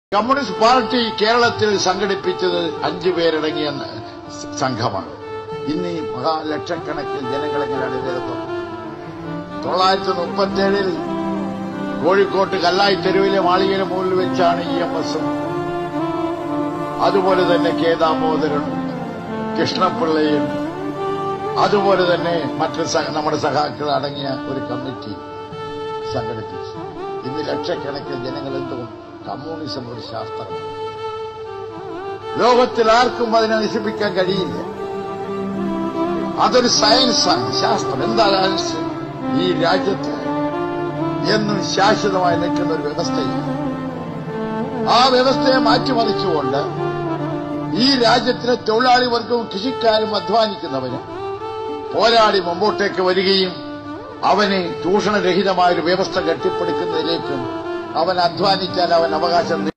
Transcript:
communist party കേരളത്തിൽ സംഘടിപ്പിച്ചത് അഞ്ചു പേരടങ്ങിയ സംഘമാണ് ഇന്ന് ഈ മഹാലക്ഷക്കണക്കിന് ജനങ്ങളെങ്ങനെയാണ് ഇതിനകത്ത് തൊള്ളായിരത്തി മുപ്പത്തേഴിൽ കോഴിക്കോട്ട് കല്ലായി തെരുവിലെ മാളികയുടെ മുകളിൽ വെച്ചാണ് ഇ എം എസും അതുപോലെ തന്നെ കെ ദാമോദരൻ കൃഷ്ണപിള്ളയും അതുപോലെ തന്നെ മറ്റ് സഹ- നമ്മുടെ സഖാക്കൾ അടങ്ങിയ ഒരു കമ്മിറ്റി സംഘടിപ്പിച്ചു ഇന്ന് ലക്ഷക്കണക്കിന് ജനങ്ങൾ എന്തുകൊണ്ട് കമ്മ്യൂണിസം ഒരു ശാസ്ത്രമാണ് ലോകത്തിൽ ആർക്കും അതിനെ നശിപ്പിക്കാൻ കഴിയില്ല അതൊരു സയൻസാണ് ശാസ്ത്രം എന്താ സയൻസ് ഈ രാജ്യത്ത് എന്നും ശാശ്വതമായി നിൽക്കുന്ന ഒരു വ്യവസ്ഥയില്ല ആ വ്യവസ്ഥയെ മാറ്റിമറിച്ചുകൊണ്ട് ഈ രാജ്യത്തിലെ തൊഴിലാളി വർഗവും കൃഷിക്കാരും അധ്വാനിക്കുന്നവരും പോരാടി മുമ്പോട്ടേക്ക് വരികയും അവന് ചൂഷണരഹിതമായ ഒരു വ്യവസ്ഥ കെട്ടിപ്പടുക്കുന്നതിലേക്കും അവൻ അധ്വാനിച്ചാൽ അവൻ അവകാശം